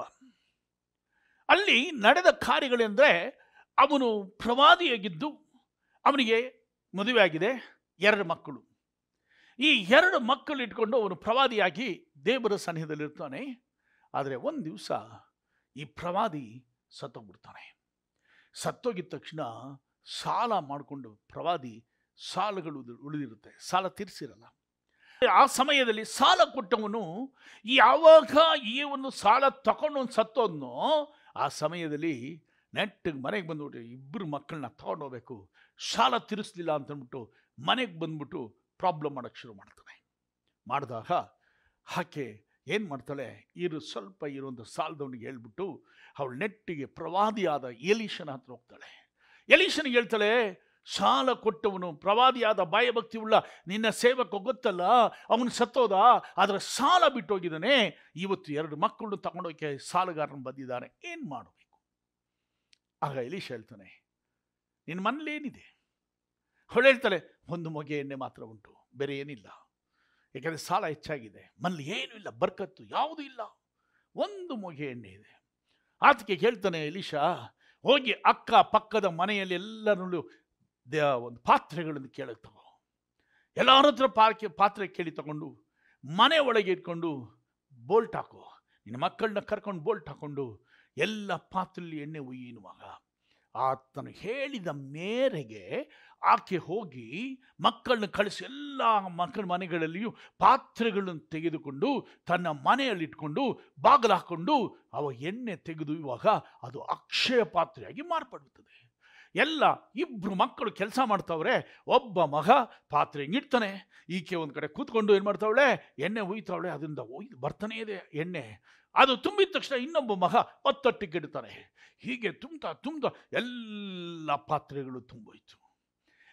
ಅಲ್ಲಿ ನಡೆದ ಕಾರ್ಯಗಳೆಂದರೆ ಅವನು ಪ್ರವಾದಿಯಾಗಿದ್ದು ಅವನಿಗೆ ಮದುವೆ ಆಗಿದೆ ಎರಡು ಮಕ್ಕಳು ಈ ಎರಡು ಮಕ್ಕಳು ಇಟ್ಕೊಂಡು ಅವನು ಪ್ರವಾದಿಯಾಗಿ ದೇವರ ಸನ್ನಿಹದಲ್ಲಿರ್ತಾನೆ ಆದರೆ ಒಂದು ದಿವಸ ಈ ಪ್ರವಾದಿ ಸತ್ತೋಗ್ಬಿಡ್ತಾನೆ ಸತ್ತೋಗಿದ ತಕ್ಷಣ ಸಾಲ ಮಾಡಿಕೊಂಡು ಪ್ರವಾದಿ ಸಾಲಗಳು ಉಳಿ- ಉಳಿದಿರುತ್ತೆ ಸಾಲ ತೀರಿಸಿರಲ್ಲ ಆ ಸಮಯದಲ್ಲಿ ಸಾಲ ಕೊಟ್ಟವನು ಯಾವಾಗ ಈ ಒಂದು ಸಾಲ ತಗೊಂಡು ಒಂದು ಸತ್ತೋದ್ನೋ ಆ ಸಮಯದಲ್ಲಿ ನೆಟ್ಟಿಗೆ ಮನೆಗೆ ಬಂದ್ಬಿಟ್ಟು ಇಬ್ಬರು ಮಕ್ಕಳನ್ನ ತಗೊಂಡು ಹೋಗ್ಬೇಕು ಸಾಲ ತೀರಿಸ್ಲಿಲ್ಲ ಅಂತಂದ್ಬಿಟ್ಟು ಮನೆಗೆ ಬಂದ್ಬಿಟ್ಟು ಪ್ರಾಬ್ಲಮ್ ಮಾಡೋಕ್ಕೆ ಶುರು ಮಾಡ್ತಾನೆ ಮಾಡಿದಾಗ ಆಕೆ ಏನು ಮಾಡ್ತಾಳೆ ಇರು ಸ್ವಲ್ಪ ಇರುವಂಥ ಸಾಲದವನಿಗೆ ಹೇಳ್ಬಿಟ್ಟು ಅವಳು ನೆಟ್ಟಿಗೆ ಪ್ರವಾದಿಯಾದ ಎಲೀಶನ ಹತ್ರ ಹೋಗ್ತಾಳೆ ಎಲೀಶನಿಗೆ ಹೇಳ್ತಾಳೆ ಸಾಲ ಕೊಟ್ಟವನು ಪ್ರವಾದಿಯಾದ ಭಯಭಕ್ತಿ ಉಳ್ಳ ನಿನ್ನ ಸೇವಕ ಗೊತ್ತಲ್ಲ ಅವನು ಸತ್ತೋದ ಆದರೆ ಸಾಲ ಬಿಟ್ಟೋಗಿದ್ದಾನೆ ಇವತ್ತು ಎರಡು ಮಕ್ಕಳು ತಗೊಂಡೋಕೆ ಸಾಲಗಾರನ ಬಂದಿದ್ದಾನೆ ಏನು ಮಾಡಬೇಕು ಆಗ ಎಲೀಶ ಹೇಳ್ತಾನೆ ನಿನ್ನ ಮನೇಲಿ ಏನಿದೆ ಅವಳು ಹೇಳ್ತಾಳೆ ಒಂದು ಮೊಗೆ ಎಣ್ಣೆ ಮಾತ್ರ ಉಂಟು ಬೇರೆ ಏನಿಲ್ಲ ಯಾಕಂದರೆ ಸಾಲ ಹೆಚ್ಚಾಗಿದೆ ಮನೇಲಿ ಏನೂ ಇಲ್ಲ ಬರ್ಕತ್ತು ಯಾವುದೂ ಇಲ್ಲ ಒಂದು ಮೊಗೆ ಎಣ್ಣೆ ಇದೆ ಆತಕ್ಕೆ ಹೇಳ್ತಾನೆ ಎಲೀಶಾ ಹೋಗಿ ಅಕ್ಕ ಪಕ್ಕದ ಮನೆಯಲ್ಲಿ ಎಲ್ಲರಲ್ಲೂ ದೇ ಒಂದು ಪಾತ್ರೆಗಳನ್ನು ಕೇಳಕ್ಕೆ ತಗೋ ಎಲ್ಲರ ಹತ್ರ ಪಾರ್ಕೆ ಪಾತ್ರೆ ಕೇಳಿ ತಗೊಂಡು ಮನೆ ಒಳಗೆ ಇಟ್ಕೊಂಡು ಬೋಲ್ಟ್ ಹಾಕು ನಿನ್ನ ಮಕ್ಕಳನ್ನ ಕರ್ಕೊಂಡು ಬೋಲ್ಟ್ ಹಾಕೊಂಡು ಎಲ್ಲ ಪಾತ್ರೆಯಲ್ಲಿ ಎಣ್ಣೆ ಉಯ್ಯಿನುವಾಗ ಆತನು ಹೇಳಿದ ಮೇರೆಗೆ ಆಕೆ ಹೋಗಿ ಮಕ್ಕಳನ್ನ ಕಳಿಸಿ ಎಲ್ಲ ಮಕ್ಕಳ ಮನೆಗಳಲ್ಲಿಯೂ ಪಾತ್ರೆಗಳನ್ನು ತೆಗೆದುಕೊಂಡು ತನ್ನ ಮನೆಯಲ್ಲಿ ಇಟ್ಕೊಂಡು ಬಾಗಿಲು ಹಾಕ್ಕೊಂಡು ಅವ ಎಣ್ಣೆ ತೆಗೆದು ಇವಾಗ ಅದು ಅಕ್ಷಯ ಪಾತ್ರೆಯಾಗಿ ಮಾರ್ಪಡುತ್ತದೆ ಎಲ್ಲ ಇಬ್ಬರು ಮಕ್ಕಳು ಕೆಲಸ ಮಾಡ್ತಾವ್ರೆ ಒಬ್ಬ ಮಗ ಪಾತ್ರೆ ಹಿಂಗಿಡ್ತಾನೆ ಈಕೆ ಒಂದು ಕಡೆ ಕೂತ್ಕೊಂಡು ಏನು ಮಾಡ್ತಾವಳೆ ಎಣ್ಣೆ ಉಯ್ತಾವಳೆ ಅದರಿಂದ ಒಯ್ದು ಬರ್ತಾನೇ ಇದೆ ಎಣ್ಣೆ ಅದು ತುಂಬಿದ ತಕ್ಷಣ ಇನ್ನೊಬ್ಬ ಮಗ ಒತ್ತಟ್ಟಿಗೆ ಇಡ್ತಾನೆ ಹೀಗೆ ತುಂಬ್ತಾ ತುಂಬ್ತಾ ಎಲ್ಲ ಪಾತ್ರೆಗಳು ತುಂಬೋಯ್ತು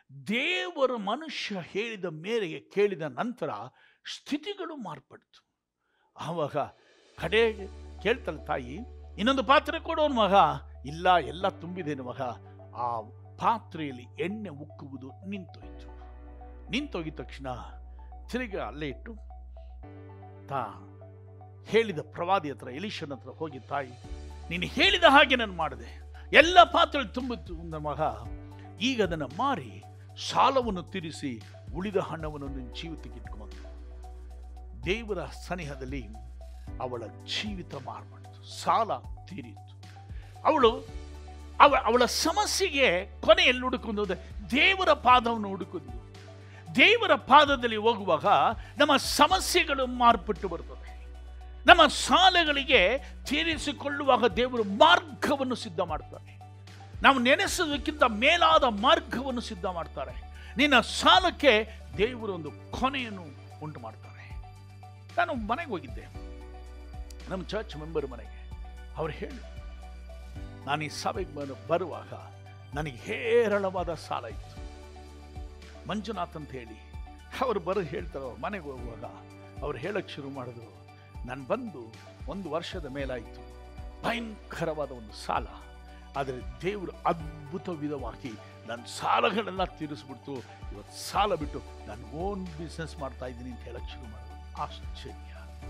ದೇವರ ಮನುಷ್ಯ ಹೇಳಿದ ಮೇರೆಗೆ ಕೇಳಿದ ನಂತರ ಸ್ಥಿತಿಗಳು ಮಾರ್ಪಡ್ತು ಆವಾಗ ಕಡೆಗೆ ಕೇಳ್ತಾಳೆ ತಾಯಿ ಇನ್ನೊಂದು ಪಾತ್ರೆ ಕೊಡೋನು ಮಗ ಇಲ್ಲ ಎಲ್ಲ ತುಂಬಿದೇನು ಮಗ ಆ ಪಾತ್ರೆಯಲ್ಲಿ ಎಣ್ಣೆ ಉಕ್ಕುವುದು ನಿಂತೋಯ್ತು ನಿಂತೋಗಿದ ತಕ್ಷಣ ತಿರುಗಿ ಅಲ್ಲೇ ಇಟ್ಟು ತಾ ಹೇಳಿದ ಪ್ರವಾದಿ ಹತ್ರ ಎಲಿಶನ್ ಹತ್ರ ಹೋಗಿ ತಾಯಿ ನೀನು ಹೇಳಿದ ಹಾಗೆ ನಾನು ಮಾಡಿದೆ ಎಲ್ಲ ಪಾತ್ರೆ ತುಂಬಿತ್ತು ನನ್ನ ಮಗ ಈಗ ಅದನ್ನು ಮಾರಿ ಸಾಲವನ್ನು ತೀರಿಸಿ ಉಳಿದ ಹಣವನ್ನು ನಿನ್ನ ಜೀವಿತಕ್ಕೆ ಇಟ್ಕೊಂಬಂದು ದೇವರ ಸನಿಹದಲ್ಲಿ ಅವಳ ಜೀವಿತ ಮಾರ್ಪಡ್ತು ಸಾಲ ತೀರಿತು ಅವಳು ಅವ ಅವಳ ಸಮಸ್ಯೆಗೆ ಕೊನೆ ಎಲ್ಲಿ ಹುಡುಕೊಂಡು ಹೋದೆ ದೇವರ ಪಾದವನ್ನು ಹುಡುಕುದು ದೇವರ ಪಾದದಲ್ಲಿ ಹೋಗುವಾಗ ನಮ್ಮ ಸಮಸ್ಯೆಗಳು ಮಾರ್ಪಟ್ಟು ಬರ್ತದೆ ನಮ್ಮ ಸಾಲಗಳಿಗೆ ತೀರಿಸಿಕೊಳ್ಳುವಾಗ ದೇವರು ಮಾರ್ಗವನ್ನು ಸಿದ್ಧ ಮಾಡ್ತಾರೆ ನಾವು ನೆನೆಸೋದಕ್ಕಿಂತ ಮೇಲಾದ ಮಾರ್ಗವನ್ನು ಸಿದ್ಧ ಮಾಡ್ತಾರೆ ನಿನ್ನ ಸಾಲಕ್ಕೆ ದೇವರು ಒಂದು ಕೊನೆಯನ್ನು ಉಂಟು ಮಾಡ್ತಾರೆ ನಾನು ಮನೆಗೆ ಹೋಗಿದ್ದೆ ನಮ್ಮ ಚರ್ಚ್ ಮೆಂಬರ್ ಮನೆಗೆ ಅವ್ರು ಹೇಳಿ ನಾನು ಈ ಸಭೆಗೆ ಬರು ಬರುವಾಗ ನನಗೆ ಹೇರಳವಾದ ಸಾಲ ಇತ್ತು ಮಂಜುನಾಥ್ ಅಂತ ಹೇಳಿ ಅವರು ಬರೋ ಹೇಳ್ತಾರೆ ಅವ್ರ ಮನೆಗೆ ಹೋಗುವಾಗ ಅವ್ರು ಹೇಳಕ್ಕೆ ಶುರು ಮಾಡಿದ್ರು ನಾನು ಬಂದು ಒಂದು ವರ್ಷದ ಮೇಲಾಯಿತು ಭಯಂಕರವಾದ ಒಂದು ಸಾಲ ಆದರೆ ದೇವರು ಅದ್ಭುತ ವಿಧವಾಗಿ ನನ್ನ ಸಾಲಗಳೆಲ್ಲ ತೀರಿಸ್ಬಿಡ್ತು ಇವತ್ತು ಸಾಲ ಬಿಟ್ಟು ನಾನು ಓನ್ ಬಿಸ್ನೆಸ್ ಮಾಡ್ತಾ ಇದ್ದೀನಿ ಅಂತ ಹೇಳಕ್ಕೆ ಶುರು ಮಾಡಿದ್ರು ಆಶ್ಚರ್ಯ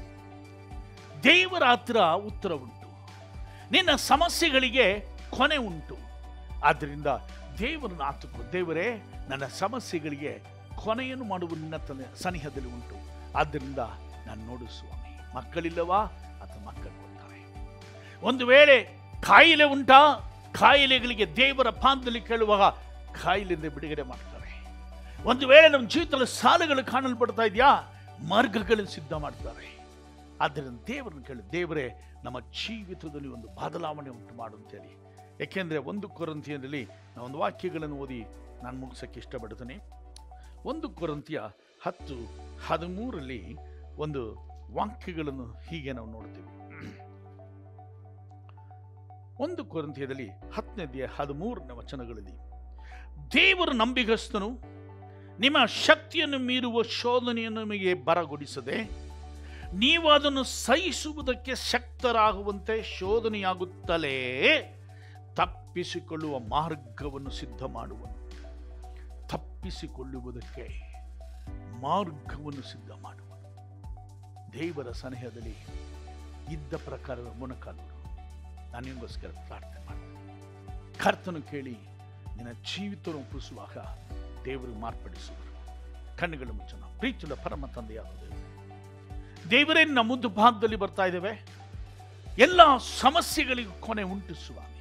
ದೇವರ ಹತ್ರ ಉತ್ತರ ಉಂಟು ನಿನ್ನ ಸಮಸ್ಯೆಗಳಿಗೆ ಕೊನೆ ಉಂಟು ಆದ್ದರಿಂದ ದೇವರನ್ನು ಆತುಕೋ ದೇವರೇ ನನ್ನ ಸಮಸ್ಯೆಗಳಿಗೆ ಕೊನೆಯನ್ನು ಮಾಡುವ ನಿನ್ನ ತಲೆ ಸನಿಹದಲ್ಲಿ ಉಂಟು ಆದ್ದರಿಂದ ನಾನು ನೋಡು ಸ್ವಾಮಿ ಮಕ್ಕಳಿಲ್ಲವಾ ಅಥವಾ ಮಕ್ಕಳು ಕೊಡ್ತಾರೆ ಒಂದು ವೇಳೆ ಕಾಯಿಲೆ ಉಂಟಾ ಕಾಯಿಲೆಗಳಿಗೆ ದೇವರ ಪಾದದಲ್ಲಿ ಕೇಳುವಾಗ ಕಾಯಿಲೆಯಿಂದ ಬಿಡುಗಡೆ ಮಾಡ್ತಾರೆ ಒಂದು ವೇಳೆ ನಮ್ಮ ಜೀವಿತದಲ್ಲಿ ಸಾಲಗಳು ಕಾಣಲ್ಪಡ್ತಾ ಇದೆಯಾ ಮಾರ್ಗಗಳನ್ನು ಸಿದ್ಧ ಮಾಡ್ತಾರೆ ಆದ್ದರಿಂದ ದೇವರನ್ನು ಕೇಳಿ ದೇವರೇ ನಮ್ಮ ಜೀವಿತದಲ್ಲಿ ಒಂದು ಬದಲಾವಣೆ ಉಂಟು ಮಾಡು ಅಂತೇಳಿ ಯಾಕೆಂದರೆ ಒಂದು ಕೊರಂತಿಯಲ್ಲಿ ನಾನು ಒಂದು ವಾಕ್ಯಗಳನ್ನು ಓದಿ ನಾನು ಮುಗಿಸೋಕ್ಕೆ ಇಷ್ಟಪಡ್ತೇನೆ ಒಂದು ಕೊರಂತಿಯ ಹತ್ತು ಹದಿಮೂರರಲ್ಲಿ ಒಂದು ವಾಕ್ಯಗಳನ್ನು ಹೀಗೆ ನಾವು ನೋಡ್ತೀವಿ ಒಂದು ಕೊರಂತಿಯದಲ್ಲಿ ಹತ್ತನೇದಿಯ ಹದಿಮೂರನೇ ವಚನಗಳಲ್ಲಿ ದೇವರು ನಂಬಿಗಸ್ತನು ನಿಮ್ಮ ಶಕ್ತಿಯನ್ನು ಮೀರುವ ಶೋಧನೆಯನ್ನು ನಿಮಗೆ ಬರಗೊಡಿಸದೆ ನೀವು ಅದನ್ನು ಸಹಿಸುವುದಕ್ಕೆ ಶಕ್ತರಾಗುವಂತೆ ಶೋಧನೆಯಾಗುತ್ತಲೇ ತಪ್ಪಿಸಿಕೊಳ್ಳುವ ಮಾರ್ಗವನ್ನು ಸಿದ್ಧ ಮಾಡುವನು ತಪ್ಪಿಸಿಕೊಳ್ಳುವುದಕ್ಕೆ ಮಾರ್ಗವನ್ನು ಸಿದ್ಧ ಮಾಡುವನು ದೇವರ ಸನಿಹದಲ್ಲಿ ಇದ್ದ ಪ್ರಕಾರದ ಮೊಣಕಾಲರು ನಾನು ನಿಮಗೋಸ್ಕರ ಪ್ರಾರ್ಥನೆ ಮಾಡ್ತೇನೆ ಕರ್ತನು ಕೇಳಿ ನಿನ್ನ ಜೀವಿತವನ್ನು ಒಪ್ಪಿಸುವಾಗ ದೇವರು ಮಾರ್ಪಡಿಸುವರು ಕಣ್ಣುಗಳು ಮುಚ್ಚನ ಪ್ರೀತಿಯ ಪರಮ ತಂದೆಯಾದ ದೇವರು ದೇವರೇ ನಮ್ಮ ಮುದ್ದು ಭಾಗದಲ್ಲಿ ಬರ್ತಾ ಇದ್ದೇವೆ ಎಲ್ಲ ಸಮಸ್ಯೆಗಳಿಗೂ ಕೊನೆ ಉಂಟು ಸ್ವಾಮಿ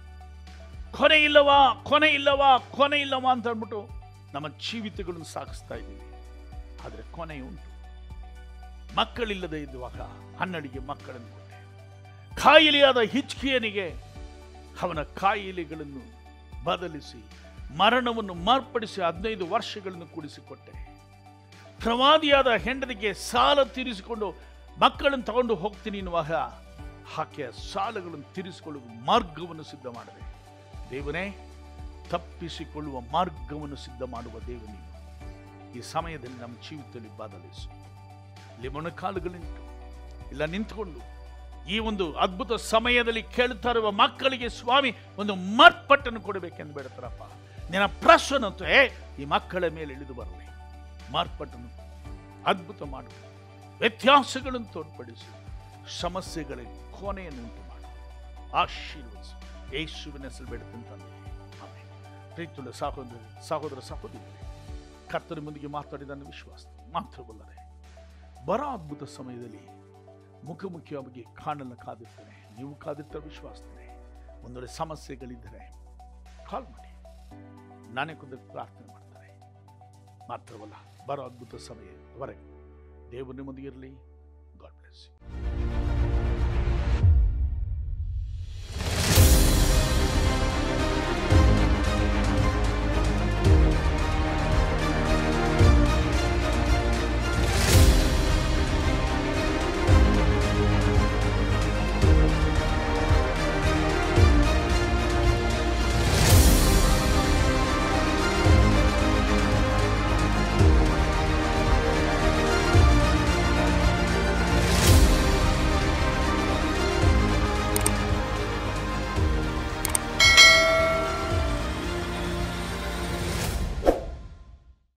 ಕೊನೆ ಇಲ್ಲವಾ ಕೊನೆ ಇಲ್ಲವಾ ಕೊನೆ ಇಲ್ಲವಾ ಅಂತ ಅಂದ್ಬಿಟ್ಟು ನಮ್ಮ ಜೀವಿತಗಳನ್ನು ಸಾಗಿಸ್ತಾ ಇದ್ದೀವಿ ಆದರೆ ಕೊನೆ ಉಂಟು ಮಕ್ಕಳಿಲ್ಲದೆ ಇದ್ದುವಾಗ ಹನ್ನಡಿಗೆ ಮಕ್ಕಳನ್ನು ಕೊಟ್ಟೆ ಕಾಯಿಲೆಯಾದ ಹಿಚ್ಕಿಯನಿಗೆ ಅವನ ಕಾಯಿಲೆಗಳನ್ನು ಬದಲಿಸಿ ಮರಣವನ್ನು ಮಾರ್ಪಡಿಸಿ ಹದಿನೈದು ವರ್ಷಗಳನ್ನು ಕೂಡಿಸಿಕೊಟ್ಟೆ ಪ್ರವಾದಿಯಾದ ಹೆಂಡತಿಗೆ ಸಾಲ ತೀರಿಸಿಕೊಂಡು ಮಕ್ಕಳನ್ನು ತಗೊಂಡು ಹೋಗ್ತೀನಿ ಎನ್ನುವಾಗ ಆಕೆಯ ಸಾಲಗಳನ್ನು ತೀರಿಸಿಕೊಳ್ಳುವ ಮಾರ್ಗವನ್ನು ಸಿದ್ಧ ಮಾಡಿದೆ ದೇವನೇ ತಪ್ಪಿಸಿಕೊಳ್ಳುವ ಮಾರ್ಗವನ್ನು ಸಿದ್ಧ ಮಾಡುವ ದೇವ ನೀನು ಈ ಸಮಯದಲ್ಲಿ ನಮ್ಮ ಜೀವಿತದಲ್ಲಿ ಬದಲಿಸು ಇಲ್ಲಿ ಮೊಣಕಾಲುಗಳುಂಟು ಇಲ್ಲ ನಿಂತುಕೊಂಡು ಈ ಒಂದು ಅದ್ಭುತ ಸಮಯದಲ್ಲಿ ಕೇಳುತ್ತಾ ಇರುವ ಮಕ್ಕಳಿಗೆ ಸ್ವಾಮಿ ಒಂದು ಮಾರ್ಪಟ್ಟನ್ನು ಕೊಡಬೇಕೆಂದು ಬೇಡ್ತಾರಪ್ಪ ನಿನ್ನ ಪ್ರಶ್ನತೆ ಈ ಮಕ್ಕಳ ಮೇಲೆ ಇಳಿದು ಬರಲಿ ಮಾರ್ಪಟ್ಟನು ಅದ್ಭುತ ಮಾಡು ವ್ಯತ್ಯಾಸಗಳನ್ನು ತೋರ್ಪಡಿಸಿ ಸಮಸ್ಯೆಗಳಿಗೆ ಕೊನೆಯನ್ನು ಉಂಟು ಮಾಡು ಆಶೀರ್ವದಿಸು ಯೇಸುವಿನ ಹೆಸರು ಬೇಡುತ್ತಂತ ಆಮೇಲೆ ಪ್ರೀತಿಯುಳ್ಳ ಸಹೋದರ ಸಹೋದರ ಸಹೋದರಿ ಕರ್ತನ ಮುಂದಿಗೆ ಮಾತಾಡಿದ ನನ್ನ ವಿಶ್ವಾಸ ಮಾತ್ರವಲ್ಲದೆ ಬರ ಅದ್ಭುತ ಸಮಯದಲ್ಲಿ ಮುಖಾಮುಖಿಯಾಗಿ ಕಾಣಲು ಕಾದಿರ್ತೇನೆ ನೀವು ಕಾದಿರ್ತಾರೆ ವಿಶ್ವಾಸನೆ ಒಂದು ವೇಳೆ ಸಮಸ್ಯೆಗಳಿದ್ದರೆ ಕಾಲ್ ಮಾಡಿ ನಾನೇ ಕುಂದು ಪ್ರಾರ್ಥನೆ ಮಾಡ್ತಾರೆ ಮಾತ್ರವಲ್ಲ ಬರೋ ಅದ್ಭುತ ಸಮಯವರೆಗೆ ದೇವರು ನಿಮ್ಮೊಂದಿಗಿರಲಿ ಗಾಡ್ ಬ್ಲೆಸ್ ಯು